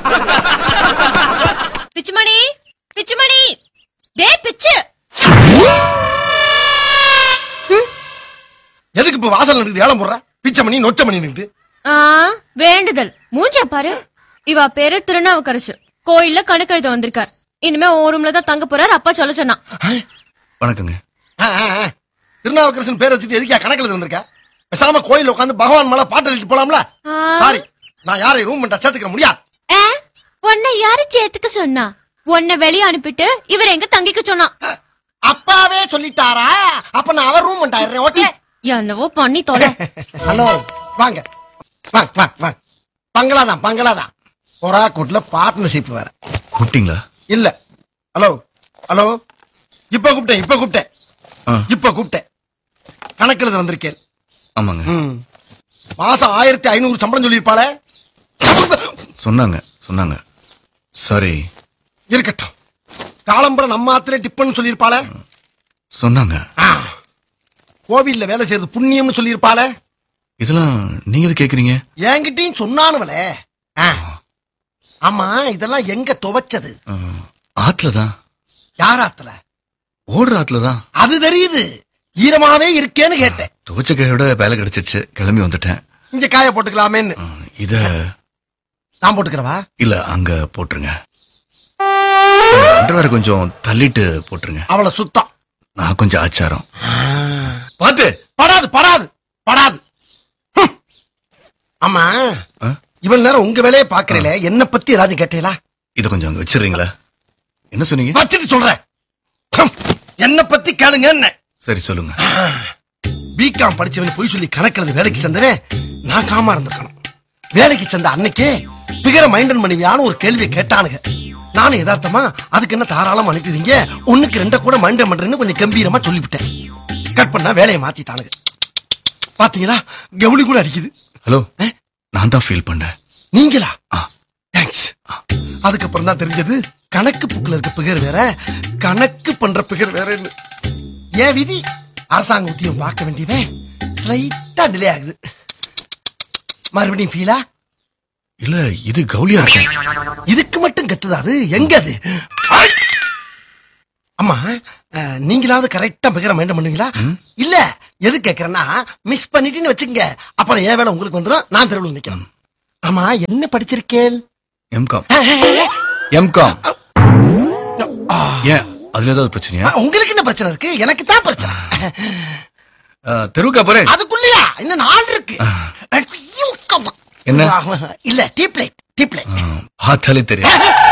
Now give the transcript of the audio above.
பிச்சுமணி பிச்சுமணி டேய் பிச்சு எதுக்கு இப்ப வாசல் நின்று ஏலம் போடுற பிச்சை மணி நொச்ச மணி நின்று ஆ வேண்டுதல் மூஞ்ச பாரு இவ பேரு திருநாவுக்கரசு கோயில்ல கணக்கெழுத வந்திருக்கார் இனிமே ஒரு ரூம்ல தான் தங்க போறார் அப்பா சொல்ல சொன்னான் வணக்கங்க திருநாவுக்கரசன் பேர் வச்சுட்டு எதுக்கா கணக்கில் வந்திருக்க பேசாம கோயில் உட்காந்து பகவான் மேல பாட்டு எழுதிட்டு போலாம்ல ஆ. சாரி நான் யாரையும் ரூம் பண்ண சேர்த்துக்க முடியாது ஆ, உன்னை யாரு சேர்த்துக்க சொன்னா உன்னை வெளிய அனுப்பிட்டு இவர் எங்க தங்கிக்க சொன்னான் அப்பாவே சொல்லிட்டாரா அப்ப நான் அவர் ரூம் பண்ணிட்டாயிடுறேன் ஓகே என்னவோ பண்ணி தொலை ஹலோ வாங்க வாங்க வாங்க வாங்க பங்களாதான் பங்களாதான் ஒரா கூட்டுல பார்ட்னர்ஷிப் வேற கூப்பிட்டீங்களா இல்ல ஹலோ ஹலோ இப்ப கூப்பிட்டேன் இப்ப கூப்பிட்டேன் ஆ, இப்ப கூப்பிட்டேன் கணக்கில் வந்திருக்கேன் ஆமாங்க ம். மாசம் ஆயிரத்தி ஐநூறு சம்பளம் சொல்லியிருப்பாளே சொன்னாங்க சொன்னாங்க சாரி இருக்கட்டும் காலம்பரம் நம்ம ஆத்திரே டிப்பன் சொல்லியிருப்பாளே சொன்னாங்க ஆ. கோவில்ல வேலை செய்யறது புண்ணியம்னு சொல்லியிருப்பாளே இதெல்லாம் நீங்க எது கேக்குறீங்க என்கிட்டயும் சொன்னானுவலே ஆ. ஆமா இதெல்லாம் எங்க துவைச்சது ஆ, ஆத்துல தான் யார் ஆத்துல ஓடுற ஆத்துல தான் அது தெரியுது ஈரமாவே இருக்கேன்னு கேட்டேன் துவச்ச கையோட வேலை கிடைச்சிருச்சு கிளம்பி வந்துட்டேன் இங்க காய போட்டுக்கலாமேன்னு ஆ, இத நான் போட்டுக்கிறவா இல்ல அங்க போட்டுருங்க அண்டர்வேர் கொஞ்சம் தள்ளிட்டு போட்டுருங்க அவளை சுத்தம் நான் கொஞ்சம் ஆச்சாரம் பாத்து படாது படாது படாது ஹம். ஆமா ஆ, இவ்வளவு நேரம் உங்க வேலையை பாக்குறீல என்ன பத்தி ஏதாவது கேட்டீங்களா இத கொஞ்சம் அங்க வச்சிடுறீங்களா என்ன சொன்னீங்க வச்சுட்டு சொல்றேன் ஹம். என்ன பத்தி கேளுங்க என்ன சரி சொல்லுங்க பிகாம் படிச்சவன் போய் சொல்லி கணக்கில் வேலைக்கு சேர்ந்தவன் நான் காமா இருந்திருக்கணும் வேலைக்கு சேர்ந்த அன்னைக்கே பிகர மைண்டன் மனைவியான ஒரு கேள்வியை கேட்டானுங்க நானும் யதார்த்தமா அதுக்கு என்ன தாராளமா அனுப்பிடுவீங்க ஒண்ணுக்கு ரெண்ட கூட மைண்டன் பண்றேன்னு கொஞ்சம் கம்பீரமா சொல்லிவிட்டேன் கட் பண்ணா வேலையை மாத்திட்டானுங்க பாத்தீங்களா கவுளி கூட அடிக்குது ஹலோ நான் தான் ஃபீல் பண்ணேன் நீங்களா ஆ, தேங்க்ஸ் அதுக்கப்புறம் தான் தெரிஞ்சது கணக்கு புக்கில் இருக்க பிகர் வேற கணக்கு பண்ற பிகர் வேறன்னு ஏன் விதி அரசாங்க உத்தியம் பார்க்க வேண்டியவன் ஸ்லைட்டா டிலே ஆகுது மறுபடியும் ஃபீலா இல்ல இது கவுலியா இருக்கும் இதுக்கு மட்டும் கத்துதா அது எங்க அது ஐ! அம்மா அஹ், நீங்களாவது கரெக்டா பிகர மைண்டம் பண்ணுவீங்களா இல்ல எது கேக்குறேன்னா மிஸ் பண்ணிட்டீன்னு வச்சுக்கங்க அப்புறம் ஏன் வேலை உங்களுக்கு வந்துடும் நான் தெருவில் நிக்கிறேன் ஆமா என்ன படிச்சிருக்கேன் எம்காம் எம்காம் ஏன் அதுல ஏதாவது பிரச்சனையா ஆ, உங்களுக்கு என்ன பிரச்சனை இருக்கு எனக்கு தான் பிரச்சனை ஆ, தெருவுக்கா போறேன் அதுக்குள்ளயா இன்னும் நாள் இருக்கு என்ன? இல்ல டீப்லைட் டீப்லைட் பார்த்தாலே தெரியும்